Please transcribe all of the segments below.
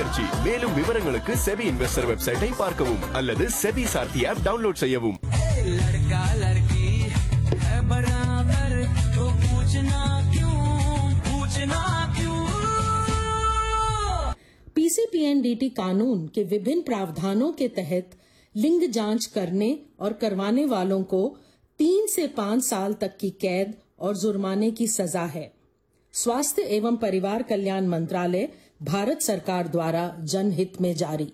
முயற்சி மேலும் விவரங்களுக்கு செபி இன்வெஸ்டர் வெப்சைட்டை பார்க்கவும் அல்லது செபி சார்த்தி ஆப் டவுன்லோட் செய்யவும் लड़का लड़की है बराबर तो पूछना क्यों पूछना क्यों पीसीपीएनडीटी कानून के विभिन्न प्रावधानों के तहत लिंग जांच करने और करवाने वालों को तीन से पाँच साल तक की कैद और जुर्माने की सजा है स्वास्थ्य एवं परिवार कल्याण मंत्रालय भारत सरकार द्वारा जनहित में जारी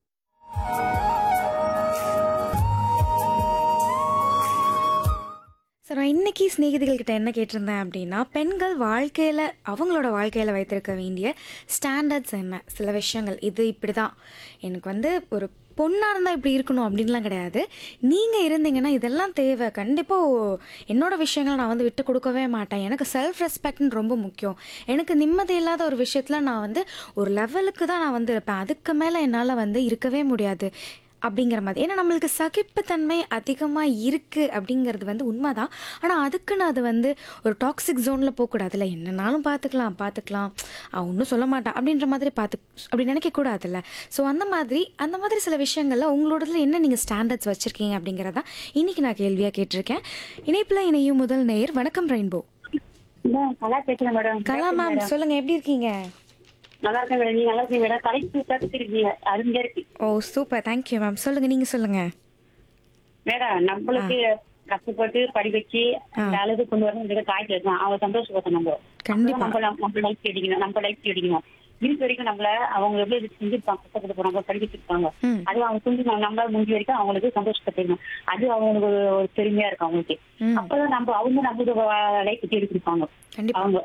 சார் நான் இன்னைக்கு சிநேகிதிகள் கிட்ட என்ன கேட்டிருந்தேன் அப்படின்னா பெண்கள் வாழ்க்கையில் அவங்களோட வாழ்க்கையில் வைத்திருக்க வேண்டிய ஸ்டாண்டர்ட்ஸ் என்ன சில விஷயங்கள் இது இப்படி தான் எனக்கு வந்து ஒரு பொண்ணாக இருந்தால் இப்படி இருக்கணும் அப்படின்லாம் கிடையாது நீங்கள் இருந்தீங்கன்னா இதெல்லாம் தேவை கண்டிப்பாக என்னோட விஷயங்களை நான் வந்து விட்டு கொடுக்கவே மாட்டேன் எனக்கு செல்ஃப் ரெஸ்பெக்ட்னு ரொம்ப முக்கியம் எனக்கு நிம்மதி இல்லாத ஒரு விஷயத்தில் நான் வந்து ஒரு லெவலுக்கு தான் நான் வந்து இருப்பேன் அதுக்கு மேலே என்னால் வந்து இருக்கவே முடியாது அப்படிங்கிற மாதிரி ஏன்னா நம்மளுக்கு சகிப்புத்தன்மை அதிகமாக இருக்குது அப்படிங்கிறது வந்து உண்மைதான் ஆனால் அதுக்குன்னு அது வந்து ஒரு டாக்ஸிக் ஜோனில் போகக்கூடாதுல்ல என்னன்னாலும் பார்த்துக்கலாம் பார்த்துக்கலாம் அவன் ஒன்றும் சொல்ல மாட்டான் அப்படின்ற மாதிரி பார்த்து அப்படி நினைக்கக்கூடாதுல்ல ஸோ அந்த மாதிரி அந்த மாதிரி சில விஷயங்களில் உங்களோடதுல என்ன நீங்கள் ஸ்டாண்டர்ட்ஸ் வச்சுருக்கீங்க அப்படிங்கிறதா இன்றைக்கி நான் கேள்வியாக கேட்டிருக்கேன் இணைப்பில் இணையும் முதல் நேயர் வணக்கம் ரெயின்போ மேடம், கலா பேசுறேன் மேடம் கலா மேம் சொல்லுங்கள் எப்படி இருக்கீங்க நல்லா இருக்கேன் மேடம் நீங்க நல்லா இருக்கீங்க மேடம் கடைசி இருக்கீங்க அருமையா இருக்கு ஓ சூப்பர் தேங்க்யூ மேம் சொல்லுங்கள் நீங்கள் சொல்லுங்கள் மேடம் நம்மளுக்கு கஷ்டப்பட்டு படி வச்சு அந்த அளவுக்கு கொண்டு வரணும் காய்ச்சி வைக்கணும் அவன் சந்தோஷப்பட்ட நம்ம கண்டிப்பா. நம்ம நம்ம லைஃப் அடிக்கணும் நம்ம லைஃப் அடிக்கணும் வீட்டு வரைக்கும் நம்மள அவங்க எப்படி இது செஞ்சிருப்பாங்க கஷ்டப்பட்டு போறாங்க படி வச்சிருப்பாங்க ம். அது அவங்க செஞ்சு நம்மளால முடிஞ்ச வரைக்கும் அவங்களுக்கு சந்தோஷப்பட்டிருக்கணும் அது அவங்களுக்கு ஒரு ஒரு பெருமையா இருக்கும் அவங்களுக்கு ம். அப்பதான் நம்ம அவங்க நம்மளோட லைஃப் தேடி கொடுப்பாங்க கண்டிப்பா. அவங்க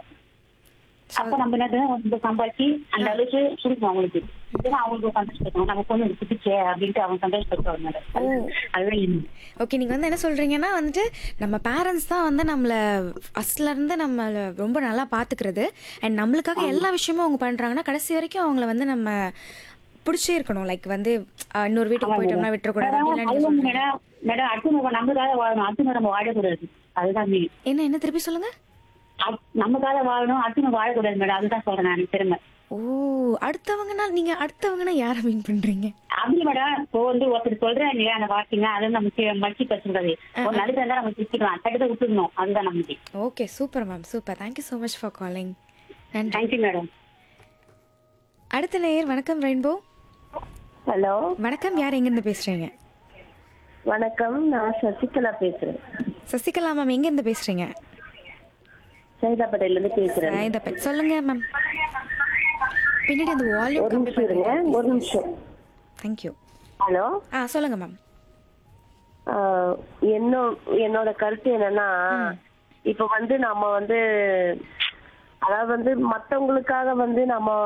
அப்ப நம்ம என்ன செய்யணும், ரொம்ப சம்பாதிச்சு அந்த அளவுக்கு கொடுக்கணும் அவங்களுக்கு இதெல்லாம் அவங்களுக்கு சந்தோஷப்படுத்தணும் நம்ம பொண்ணு குடிச்சே அப்படின்ட்டு அவங்க சந்தோஷப்படுத்துவாங்க மேடம் அதுதான் இது. ஓகே நீங்கள் வந்து என்ன சொல்கிறீங்கன்னா வந்துட்டு நம்ம பேரண்ட்ஸ் தான் வந்து நம்மளை ஃபஸ்ட்லேருந்து நம்மளை ரொம்ப நல்லா பார்த்துக்கிறது அண்ட் நம்மளுக்காக எல்லா விஷயமும் அவங்க பண்ணுறாங்கன்னா கடைசி வரைக்கும் அவங்கள வந்து நம்ம பிடிச்சே இருக்கணும் லைக் வந்து அஹ், இன்னொரு வீட்டுக்கு போயிட்டோம்னா விட்டுறக்கூடாது அப்படின்லாம் அது நீங்கள் வந்து சொல்கிறீங்க மேடம் மேடம் அடுத்து நம்ம நம்மளுக்காக வாழணும் அடுத்து நம்ம வாழக்கூடாது அதுதான் main. என்ன என்ன திருப்பி சொல்லுங்கள் அப்- நமக்காக வாழணும் அடுத்து நம்ம வாழக்கூடாது மேடம் அதுதான் சொல்றேன் நான் திரும்ப ஓ அடுத்தவங்கன்னா நீங்கள் அடுத்தவங்கன்னா யாரை மீன் பண்ணுறீங்க அப்படி மேடம் இப்போ வந்து ஒருத்தர் சொல்றேன் இல்லையா அந்த வார்த்தைங்க அதை நமக்கு மடிச்சு பேசுறது ஒரு நடுக்க இருந்தா நம்ம திட்டிக்கலாம் தடுக்க விட்டுருணும் அதுதான் நமக்கு okay super ma'am super thank you so much for calling நன்றி தேங்க்யூ மேடம் அடுத்த நேயர் வணக்கம் ரெயின்போ ஹலோ வணக்கம் யார் எங்கேருந்து பேசுகிறீங்க வணக்கம் நான் சசிகலா பேசுறேன் சசிகலா மேம் எங்கேருந்து பேசுகிறீங்க சைதாப்பேட்டையில இருந்து பேசுறேன் இதை பற்றி சொல்லுங்க மேம் பின்னாடி அந்த வால்யூம் ஒரு நிமிஷம் இருங்க ஒரு நிமிஷம் தேங்க்யூ ஹலோ ஆ சொல்லுங்க மேம் ஆஹ் என்னோ என்னோட கருத்து என்னன்னா இப்ப வந்து நம்ம வந்து அதாவது வந்து மத்தவங்களுக்காக வந்து நம்ம